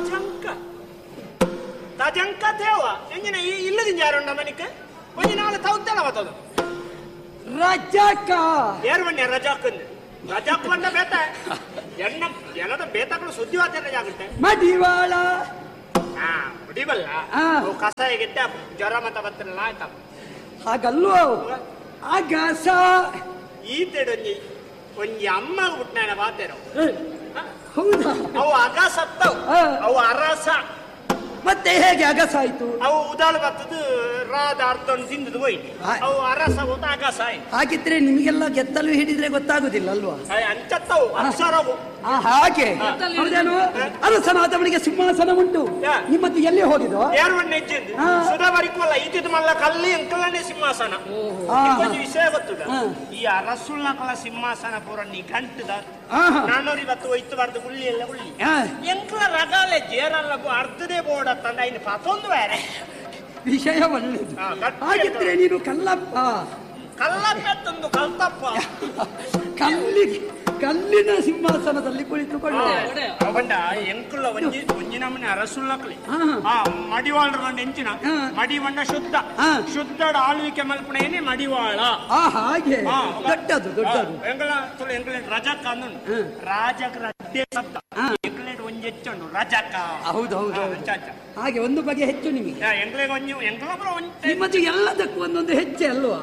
ತಾಜಂಕ ತಾಜಂಕ ತೇವ ಎಂಜಿನ ಇಲ್ಲದಿಂದ ಯಾರುಂಡ ಮನಿಕ ಒಂಜಿ ನಾಳೆ ತೌತ್ತಲ ಬತ್ತದು ರಜಕ ಏರ್ ಬನ್ನಿ ರಜಾಕಂದು ರಜಾಕ್ ಬಂದ ಬೇತ ಎಣ್ಣ ಎಲ್ಲದ ಬೇತಗಳು ಸುದ್ದಿ ವಾತ ರಜಾಗುತ್ತೆ ಮಡಿವಾಳ ಹಾ ಬಿಡಿಬಲ್ಲ ಆ. ಅವು ಕಷಾಯ ಗಿಟ್ಟ ಜ್ವರ ಮತ ಬತ್ತಲ್ಲ ಆಯ್ತಾ ಹಾಗಲ್ವೋ ಆಗಸ ಈ ತೆಡೊಂಜಿ ಒಂಜಿ ಅಮ್ಮ ಹುಟ್ನಾನ ಬಾತೇರೋ ಹೌದಾ ಅವು ಅಗ ಸತ್ತವು ಆ. ಅವು ಅರಸ ಮತ್ತೆ ಹೇಗೆ ಅಗಸ ಆಯ್ತು ಅವು ಉದಾಳು ಬತ್ತದು ರಾದ ಅರ್ಥವನ್ನು ತಿಂದದು ಹೋಯ್ತು ಆ. ಅವು ಅರಸ ಹೋದ ಅಗಸ ಆಯ್ತು ಹಾಗಿದ್ರೆ ನಿಮಗೆಲ್ಲ ಗೆದ್ದಲು ಹಿಡಿದ್ರೆ ಗೊತ್ತಾಗುದಿಲ್ಲ ಅಲ್ವಾ ಅಯ್ಯ, ಅಂಚತ್ತವು ಅಕ್ಷರವು ಆ, ಹಾಗೆ ಹೌದೇನು ಅರಸನಾದವನಿಗೆ ಸಿಂಹಾಸನ ಉಂಟು ಯಾ. ನಿಮ್ಮದು ಎಲ್ಲಿ ಹೋಗಿದೋ ಏರ್ವಣ್ಣ ಹೆಚ್ಚಿಂದು ಆ. ಸುಧಾ ಬರಿಕೋಲ್ಲ ಇದ್ದಿದ್ದು ಮಲ್ಲ ಕಲ್ಲಿ ಅಂಕಲನೇ ಸಿಂಹಾಸನ ಆ, ಕೊಂಚ ವಿಷಯ ಗೊತ್ತುಡ ಆ. ಈ ಅರಸುಳ್ನಕಲ ಸಿಂಹಾಸನ ಪೂರ ನೀ ಗಂಟದ ಆ, ಹಾ. ನಾನೂರ ಇವತ್ತು ಒಯ್ತು ಬಾರ್ದು ಉಳ್ಳಿ ಎಲ್ಲ ಉಳ್ಳಿ ಆ, ಎಂಕ್ಲ ರಗಾಲೆ ಜೇರಲ್ಲ ಅರ್ಧದೇ ಬೋರ್ಡ್ ಅಂತಂದ ಇನ್ನು ಪತ್ತೊಂದು ಬೇರೆ ವಿಷಯ ಒಳ್ಳೇದು ಆ, ಗಟ್ಟಿ ಹಾಗಿದ್ರೆ ನೀನು ಕಲ್ಲಪ್ಪ ಕಲ್ಲ ಪೆತ್ತೊಂದು ಕಲ್ತಪ್ಪ ಕಲ್ಲಿ ಕಲ್ಲಿನ ಸಿಂಹಾಸನದಲ್ಲಿ ಕುಳಿತುಕೊಳ್ಳ ಅವಂಡ ಎಂಕುಲ ಒಂಜಿ ಒಂಜಿ ನಮನೆ ಅರಸುಳ್ಳಕ್ಲಿ ಆ. ಆ ಮಡಿವಾಳರ ಎಂಚಿನ ಆ. ಮಡಿವಂಡ ಶುದ್ಧ ಆ. ಶುದ್ಧಡ ಆಳ್ವಿಕೆ ಮಲ್ಪಣೇನೆ ಮಡಿವಾಳ ಆ ಹಾಗೆ ಆ. ದೊಡ್ಡದು ದೊಡ್ಡದು ಎಂಗಳ ತುಳು ಎಂಗ್ಲೆಂಡ್ ರಜಕ ಅಂದು ಹ್ಮ್. ರಾಜಕ ರಡ್ಡೆ ಶಬ್ದ ಆ. ಎಂಗ್ಲೆಂಡ್ ಒಂಜಿ ಹೆಚ್ಚುಂಡು ರಜಕ ಹೌದು ಹೌದು ಆ, ಹೌದು ಅಂಚ, ಅಂಚ. ಹಾಗೆ ಒಂದು ಬಗೆ ಹೆಚ್ಚು ನಿಮಗೆ ಆ, ಎಂಗ್ಲೆಗ್ ಒಂಜಿ ಎಂಗ್ಲ ಪುರ ಒಂಜಿ ನಿಮ್ಮದು ಎಲ್ಲದಕ್ಕೂ ಒಂದೊಂದು ಹೆಚ್ಚೆ ಅಲ್ವಾ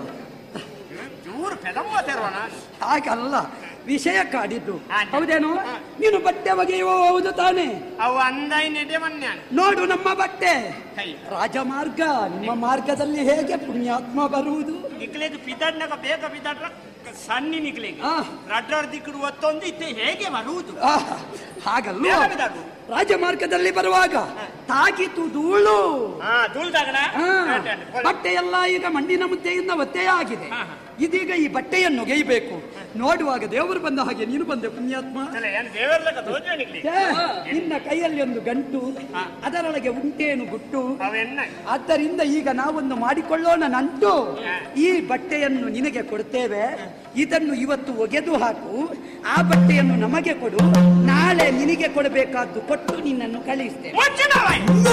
ಜೂರು ಪೆದಮ್ಮ ತೆರವಣ ಹಾಗಲ್ಲ ವಿಷಯ ಕಾಡಿದ್ದು ಆ, ಹೌದೇನು ಆ. ನೀನು ಬಟ್ಟೆ ಒಗೆಯುವ ಹೌದು ತಾನೆ ಅವು ಅಂದೈ ನೆಡೆ ಮನ್ಯಾನ್ ನೋಡು ನಮ್ಮ ಬಟ್ಟೆ ಕೈ ರಾಜಮಾರ್ಗ ನಿಮ್ಮ ಮಾರ್ಗದಲ್ಲಿ ಹೇಗೆ ಪುಣ್ಯಾತ್ಮ ಬರುವುದು ನಿಕ್ಲೆಗ್ ಪಿದಡ್ನಗ ಬೇಗ ಪಿದಡ್ರ ಸಣ್ಣಿ ನಿಕ್ಲೆಗ್ ಆ. ರಡ್ಡರ್ ದಿಕ್ಕಡು ಒತ್ತೊಂದು ಇತ್ತೆ ಹೇಗೆ ಬರುವುದು ಆ, ಹಾಗಲ್ವ ಬೇಗ ಬಿಡಾಡು. ರಾಜಮಾರ್ಗದಲ್ಲಿ ಬರುವಾಗ ತಾಗಿತು ಧೂಳು ಹಾ ಧೂಳ್ದಾಗಣ ಆ, ಬಟ್ಟೆ ಎಲ್ಲ ಈಗ ಮಣ್ಣಿನ ಮುದ್ದೆಯಿಂದ ಒತ್ತೆಯ ಆಗಿದೆ ಹಾ, ಹಾ. ಇದೀಗ ಈ ಬಟ್ಟೆಯನ್ನು ಒಗೆಯಬೇಕು ನೋಡುವಾಗ ದೇವರು ಬಂದ ಹಾಗೆ ನೀನು ಬಂದೆ ಪುಣ್ಯಾತ್ಮ ಏನು ದೇವರ್ಲಕ ದೋಜ ನಿಕ್ಲಿ ಛೇ, ನಿನ್ನ ಕೈಯಲ್ಲಿ ಒಂದು ಗಂಟು ಹಾ. ಅದರೊಳಗೆ ಉಂಟೇನು ಗುಟ್ಟು ಅವೆನ್ನ ಆದ್ದರಿಂದ ಈಗ ನಾವೊಂದು ಮಾಡಿಕೊಳ್ಳೋಣ ನಂಟು ಹಾ. ಈ ಬಟ್ಟೆಯನ್ನು ನಿನಗೆ ಕೊಡ್ತೇವೆ ಇದನ್ನು ಇವತ್ತು ಒಗೆದು ಹಾಕು ಆ ಬಟ್ಟೆಯನ್ನು ನಮಗೆ ಕೊಡು ನಾಳೆ ನಿನಗೆ ಕೊಡಬೇಕಾದ್ದು ಕೊಟ್ಟು ನಿನ್ನನ್ನು ಕಳಿಸ್ತೇವೆ ಮುಚ್ಚಿನವ